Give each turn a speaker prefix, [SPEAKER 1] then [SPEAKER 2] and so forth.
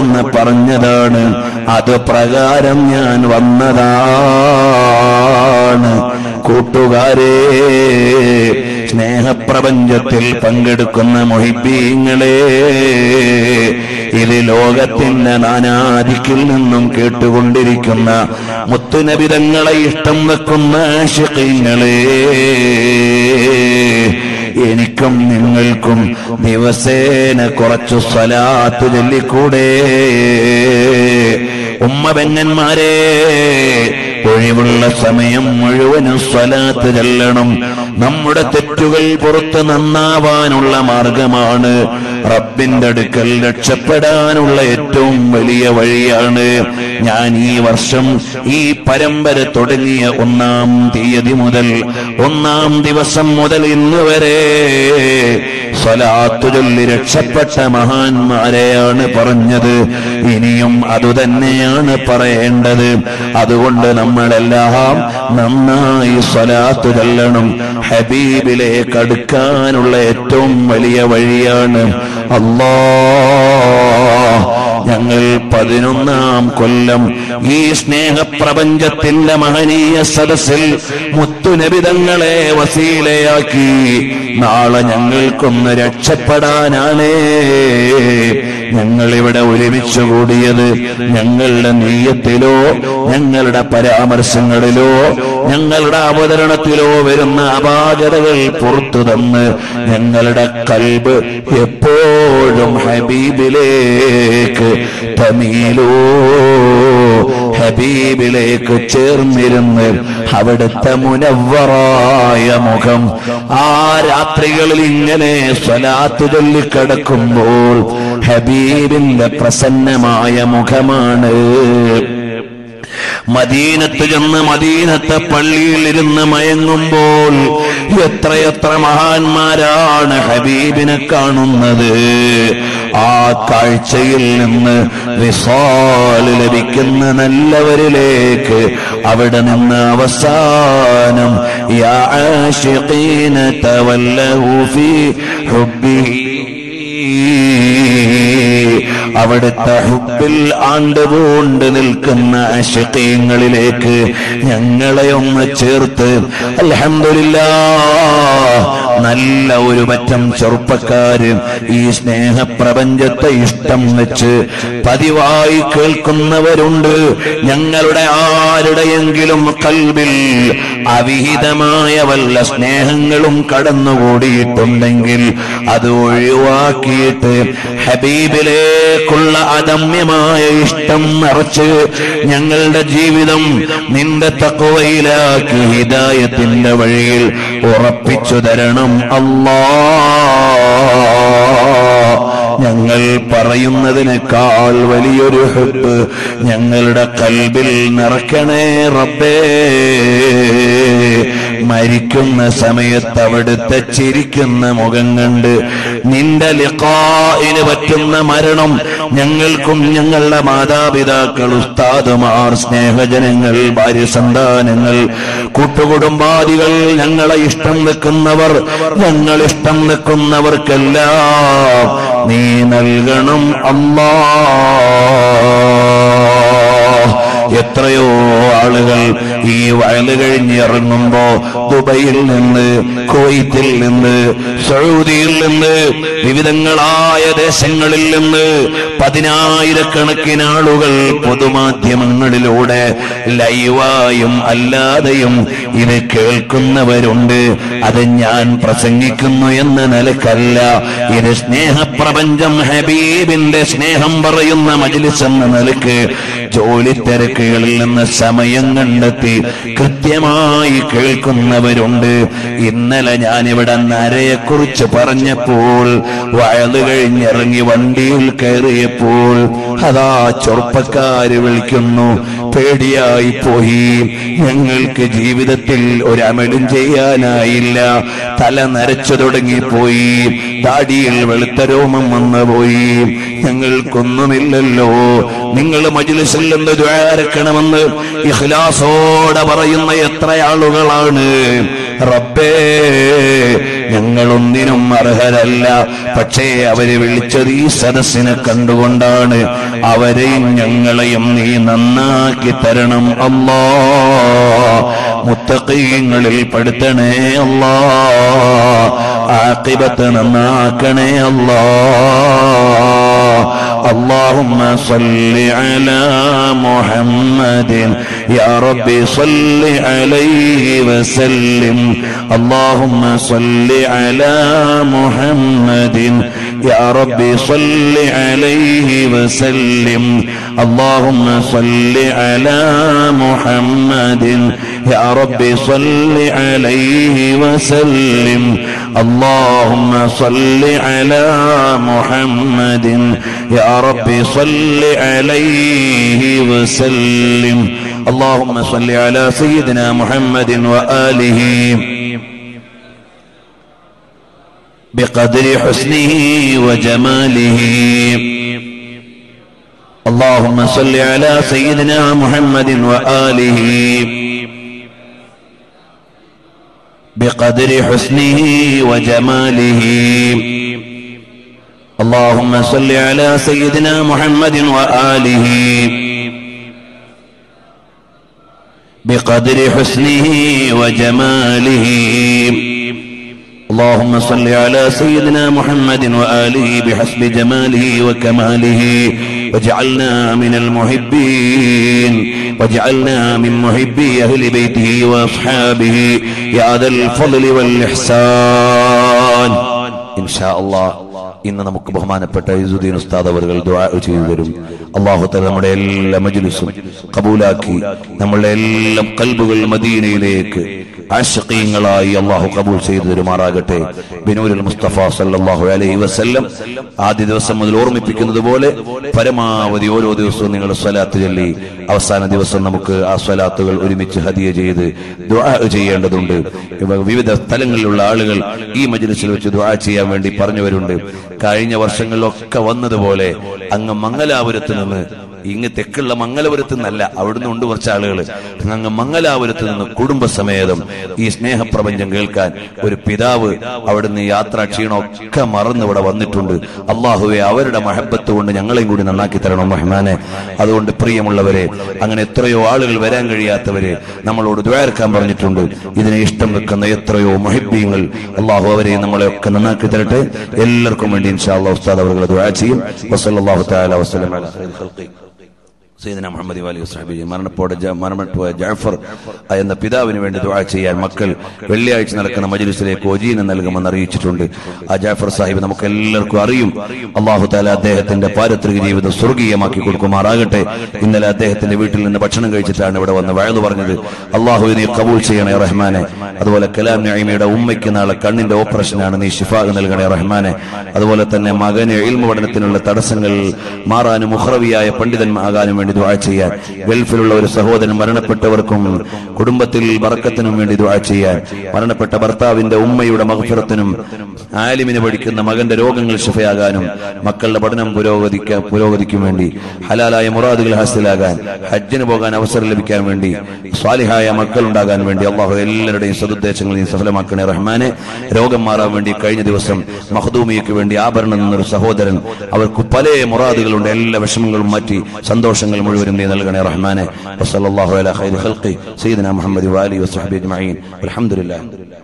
[SPEAKER 1] അവിടുന്ന് പറഞ്ഞതാണ് അത് പ്രകാരം ഞാൻ വന്നതാണ് കൂട്ടുകാരെ സ്നേഹപ്രപഞ്ചത്തിൽ പങ്കെടുക്കുന്ന മൊഹിബീങ്ങളെ ഇത് ലോകത്തിന്റെ നാനാദിക്കിൽ നിന്നും കേട്ടുകൊണ്ടിരിക്കുന്ന മുത്തുനബിതങ്ങളെ ഇഷ്ടം വെക്കുന്ന ആശിഖീങ്ങളെ എനിക്കും നിങ്ങൾക്കും ദിവസേന കുറച്ചു സ്വലാത്ത് ചൊല്ലിക്കൂടെ ഉമ്മ പെങ്ങന്മാരെ ഒഴിവുള്ള സമയം മുഴുവനും സ്വലാത്ത് ചെല്ലണം നമ്മുടെ തെറ്റുകൾ പുറത്ത് നന്നാവാനുള്ള മാർഗമാണ് റബ്ബിന്റെ അടുക്കൽ രക്ഷപ്പെടാനുള്ള ഏറ്റവും വലിയ വഴിയാണ് ഞാൻ ഈ വർഷം ഈ പരമ്പര തുടങ്ങിയ ഒന്നാം തീയതി മുതൽ ഒന്നാം ദിവസം മുതൽ ഇന്ന് വരെ സ്വലാത്തു ചൊല്ലി രക്ഷപ്പെട്ട മഹാന്മാരെയാണ് പറഞ്ഞത് ഇനിയും അതുതന്നെയാണ് പറയേണ്ടത് അതുകൊണ്ട് നമ്മളെല്ലാം നന്നായി സ്വലാത്തു ചൊല്ലണം ഹബീബിലേക്ക് അടുക്കാനുള്ള ഏറ്റവും വലിയ വഴിയാണ് അല്ലാ ഞങ്ങൾ പതിനൊന്നാം കൊല്ലം ഈ സ്നേഹപ്രപഞ്ചത്തിന്റെ മഹനീയ സദസ്സിൽ മുത്തുനബിതങ്ങളെ വസീലയാക്കി നാളെ ഞങ്ങൾക്കൊന്ന് രക്ഷപ്പെടാനാണേ ഞങ്ങൾ ഇവിടെ ഒരുമിച്ച് കൂടിയത് ഞങ്ങളുടെ നീയത്തിലോ ഞങ്ങളുടെ പരാമർശങ്ങളിലോ ഞങ്ങളുടെ അവതരണത്തിലോ വരുന്ന അപാകതകൾ പുറത്തു തന്ന് ഞങ്ങളുടെ കൽബ് എപ്പോഴും ഹബീബിലേക്ക് തമീലോ ഹബീബിലേക്ക് ചേർന്നിരുന്ന് അവിടുത്തെ മുനവറായ മുഖം ആ രാത്രികളിൽ ഇങ്ങനെ സ്വലാത്ത് ചൊല്ലിക്കിടക്കുമ്പോൾ ഹബീബിന്റെ പ്രസന്നമായ മുഖമാണ് മദീനത്ത് ചെന്ന് മദീനത്തെ പള്ളിയിൽ ഇരുന്ന് മയങ്ങുമ്പോൾ എത്രയെത്ര മഹാന്മാരാണ് ഹബീബിനെ കാണുന്നത് ആ കാഴ്ചയിൽ നിന്ന് വിസാല് ലഭിക്കുന്ന നല്ലവരിലേക്ക് അവിടെ നിന്ന് അവസാനം യാ ആശിഖീന തവല്ലഹു ഫീ ഹുബ്ബിഹി അവിടുത്തെ ഹുബിൽ ആണ്ടുപൂണ്ട് നിൽക്കുന്ന അശക്കീങ്ങളിലേക്ക് ഞങ്ങളെ ഒന്ന് ചേർത്ത് അൽഹംദുലില്ല നല്ല ഒരു പറ്റം ചെറുപ്പക്കാര് ഈ സ്നേഹപ്രപഞ്ചത്തെ ഇഷ്ടം വെച്ച് പതിവായി കേൾക്കുന്നവരുണ്ട് ഞങ്ങളുടെ ആരുടെയെങ്കിലും കൽവിൽ അവിഹിതമായ വല്ല സ്നേഹങ്ങളും കടന്നുകൂടിയിട്ടുണ്ടെങ്കിൽ അത് ഒഴിവാക്കിയിട്ട് ഹബീബിലേക്കുള്ള അദമ്യമായ ഇഷ്ടം നിറച്ച് ഞങ്ങളുടെ ജീവിതം നിന്റെ തക്കവയിലാക്കി ഹിദായത്തിന്റെ വഴിയിൽ ഉറപ്പിച്ചു തരണം അല്ലാ ഞങ്ങൾ പറയുന്നതിനേക്കാൾ വലിയൊരു ഹെബ് ഞങ്ങളുടെ കൽബിൽ നിറയ്ക്കണേ റബ്ബേ മരിക്കുന്ന സമയത്ത് അവിടുത്തെ ചിരിക്കുന്ന മുഖം കണ്ട് നിന്റെ ലിഖായിന് പറ്റുന്ന മരണം ഞങ്ങൾക്കും ഞങ്ങളുടെ മാതാപിതാക്കൾ ഉസ്താദുമാർ സ്നേഹജനങ്ങൾ ഭാര്യ സന്താനങ്ങൾ കൂട്ടുകുടുംബാദികൾ ഞങ്ങളെ ഇഷ്ടം വെക്കുന്നവർ ഞങ്ങൾ ഇഷ്ടം വെക്കുന്നവർക്കെല്ലാം നീ നൽകണം അമ്മാ എത്രയോ ആളുകൾ ഈ വയല് കഴിഞ്ഞിറങ്ങുമ്പോ ദുബൈയിൽ നിന്ന് കുവൈത്തിൽ നിന്ന് സൗദിയിൽ നിന്ന് വിവിധങ്ങളായ ദേശങ്ങളിൽ നിന്ന് പതിനായിരക്കണക്കിന് ആളുകൾ പൊതുമാധ്യമങ്ങളിലൂടെ ലൈവായും അല്ലാതെയും ഇത് കേൾക്കുന്നവരുണ്ട് അത് ഞാൻ പ്രസംഗിക്കുന്നു എന്ന നിലക്കല്ല ഇത് സ്നേഹപ്രപഞ്ചം ഹബീബിന്റെ സ്നേഹം പറയുന്ന മജ്ലിസ് എന്ന നിലക്ക് ജോലി തിരക്കുകളിൽ നിന്ന് സമയം കണ്ടെത്തി കൃത്യമായി കേൾക്കുന്നവരുണ്ട് ഇന്നലെ ഞാനിവിടെ നരയെക്കുറിച്ച് പറഞ്ഞപ്പോൾ വയല് കഴിഞ്ഞിറങ്ങി വണ്ടിയിൽ കയറിയപ്പോൾ അതാ ചെറുപ്പക്കാര് വിളിക്കുന്നു പേടിയായി പോയി ഞങ്ങൾക്ക് ജീവിതത്തിൽ ഒരമലും ചെയ്യാനായില്ല തല നരച്ചു തുടങ്ങിപ്പോയി താടിയിൽ വെളുത്ത രോമം വന്നു പോയി ഞങ്ങൾക്കൊന്നുമില്ലല്ലോ നിങ്ങൾ മജിലിസിൽ നിന്ന് ദ്വാരക്കണമെന്ന് ഇഖ്ലാസോടെ പറയുന്ന എത്ര ആളുകളാണ് റബ്ബേ ഞങ്ങളൊന്നിനും അർഹരല്ല പക്ഷേ അവരെ വിളിച്ചത് ഈ സദസ്സിനെ കണ്ടുകൊണ്ടാണ് അവരെയും ഞങ്ങളെയും നീ നന്നാക്കി തരണം അല്ലാ മുത്തക്കീങ്ങളിൽ പെടുത്തണേ അല്ലാ ആക്കിബത്ത് നന്നാക്കണേ അല്ലാ اللهم صل على محمد يا رب صل عليه وسلم اللهم صل على محمد يا رب صل عليه وسلم اللهم صل على محمد يا رب صل عليه وسلم اللهم صل على محمد يا رب صل عليه وسلم اللهم صل على سيدنا محمد وآله بقدر حسنه وجماله اللهم صل على سيدنا محمد وآله بقدر حسنه وجماله اللهم صل على سيدنا محمد وآله بقدر حسنه وجماله اللهم صل على سيدنا محمد وآله بحسب جماله وكماله واجعلنا من المحبين واجعلنا من محبي أهل بيته وأصحابه يا ذا الفضل والإحسان إن شاء الله ഇന്ന് നമുക്ക് ബഹുമാനപ്പെട്ട ഇസുദ്ദീൻ ഉസ്താദ് അവർ ദുആ ചെയ്തു തരും അള്ളാഹു തആല നമ്മുടെ എല്ലാ മജ്ലിസും കബൂലാക്കി നമ്മളുടെ എല്ലാം കൽബുകൾ മദീനയിലേക്ക് ആശക്കീങ്ങളായി അള്ളാഹു കബൂൽ ചെയ്തു തരുമാറാകട്ടെ ബിനൂരുൽ മുസ്തഫ സല്ലല്ലാഹു അലൈഹി വസല്ലം ആദ്യ ദിവസം മുതൽ ഓർമ്മിപ്പിക്കുന്നത് പോലെ പരമാവധി ഓരോ ദിവസവും നിങ്ങൾ സ്വലാത്ത് ചൊല്ലി അവസാന ദിവസം നമുക്ക് ആ സ്വലാത്തുകൾ ഒരുമിച്ച് ഹദിയ ചെയ്ത് ദുആ ചെയ്യേണ്ടതുണ്ട് ഇവ വിവിധ സ്ഥലങ്ങളിലുള്ള ആളുകൾ ഈ മജ്ലിസിൽ വെച്ച് ദുആ ചെയ്യാൻ വേണ്ടി പറഞ്ഞവരുണ്ട് കഴിഞ്ഞ വർഷങ്ങളിലൊക്കെ വന്നതുപോലെ അങ്ങ് മംഗലാപുരത്ത് നിന്ന് ഇങ്ങ് തെക്കുള്ള മംഗലപുരത്ത് നിന്നല്ല അവിടുന്ന് ഉണ്ട് കുറച്ച് ആളുകൾ അങ്ങ് മംഗലാപുരത്ത് നിന്ന് കുടുംബസമേതം ഈ സ്നേഹപ്രപഞ്ചം കേൾക്കാൻ ഒരു പിതാവ് അവിടുന്ന് യാത്രാ ക്ഷീണമൊക്കെ മറന്ന് ഇവിടെ വന്നിട്ടുണ്ട് അള്ളാഹുവെ അവരുടെ മഹബത്ത് കൊണ്ട് ഞങ്ങളെയും കൂടി നന്നാക്കി തരണം റഹ്മാനെ അതുകൊണ്ട് പ്രിയമുള്ളവരെ അങ്ങനെ എത്രയോ ആളുകൾ വരാൻ കഴിയാത്തവരെ നമ്മളോട് ദ്വാരക്കാൻ പറഞ്ഞിട്ടുണ്ട് ഇതിനെ ഇഷ്ടം വെക്കുന്ന എത്രയോ മഹിബീങ്ങൾ അള്ളാഹു അവരെ നമ്മളെ ഒക്കെ നന്നാക്കി തരട്ടെ എല്ലാവർക്കും വേണ്ടി ഇൻഷാ അള്ളാഹ് ഉസ്താദ് അവർ ദ്വാ ചെയ്യും വസല്ലാഹു താല വസ്ലം അല ഖൈർ ഖൽഖി സയ്യിദന മുഹമ്മദ് അലി വസ്ഹബി മരണപ്പോടെ ജ- മരണപ്പെട്ട ജാഫർ എന്ന പിതാവിന് വേണ്ടി ദുആ ചെയ്യാൻ മക്കൾ വെള്ളിയാഴ്ച നടക്കുന്ന മജ്ലിസിലേക്ക് ഒജീന നൽകുമെന്ന് അറിയിച്ചിട്ടുണ്ട് ആ ജാഫർ സാഹിബ് നമുക്ക് എല്ലാവർക്കും അറിയും അള്ളാഹു താല അദ്ദേഹത്തിന്റെ പാരത്രിക ജീവിതം സ്വർഗീയമാക്കി കൊടുക്കുമാറാകട്ടെ ഇന്നലെ അദ്ദേഹത്തിന്റെ വീട്ടിൽ നിന്ന് ഭക്ഷണം കഴിച്ചിട്ടാണ് ഇവിടെ വന്ന് വയത് പറഞ്ഞത് അള്ളാഹു നീ കബൂൽ ചെയ്യണേ റഹ്മാനെ അതുപോലെ കലാം നഈമയുടെ ഉമ്മയ്ക്ക് നാളെ കണ്ണിന്റെ ഓപ്പറേഷനാണ് നീ ഷിഫാ നൽകണേ റഹ്മാനെ അതുപോലെ തന്നെ മകന് ഇൽമ പഠനത്തിനുള്ള തടസ്സങ്ങൾ മാറാനും മുഹ്റവിയായ പണ്ഡിതന്മാകാനും വേണ്ടി ദുആ ചെയ്യാൻ ഗൾഫിലുള്ള ഒരു സഹോദരൻ മരണപ്പെട്ടവർക്കും കുടുംബത്തിൽ ബർക്കത്തിനും വേണ്ടി ദുആ ചെയ്യാൻ മരണപ്പെട്ട ഭർത്താവിന്റെ ഉമ്മയുടെ മഹഫിറത്തിനും ആലിമിന് പഠിക്കുന്ന മകന്റെ രോഗങ്ങൾ ശിഫയാകാനും മക്കളുടെ പഠനം പുരോഗതിക്കാൻ പുരോഗതിക്കും വേണ്ടി ഹലാലായ മുറാദുകൾ ഹാസിലാകാൻ ഹജ്ജിന് പോകാൻ അവസരം ലഭിക്കാൻ വേണ്ടി സ്വാലിഹായ മക്കൾ ഉണ്ടാകാൻ വേണ്ടി അള്ളാഹു എല്ലാവരുടെയും സതുദ്ദേശങ്ങൾ നീ സഫലമാക്കണേ റഹ്മാനെ രോഗം മാറാൻ വേണ്ടി കഴിഞ്ഞ ദിവസം മഹദൂമിയക്ക് വേണ്ടി ആഭരണം നിന്നൊരു സഹോദരൻ അവർക്ക് പല മുറാദുകളുണ്ട് എല്ലാ വിഷമങ്ങളും മാറ്റി സന്തോഷങ്ങൾ മുഴുവനും നീ നൽകണേ റഹ്മാനെ വസല്ലല്ലാഹു അലാ ഖൈരി ഖൽഖി സയ്യിദന മുഹമ്മദ് വാലി വസ്ഹബി അജ്മഈൻ അൽഹംദുലില്ലാഹ്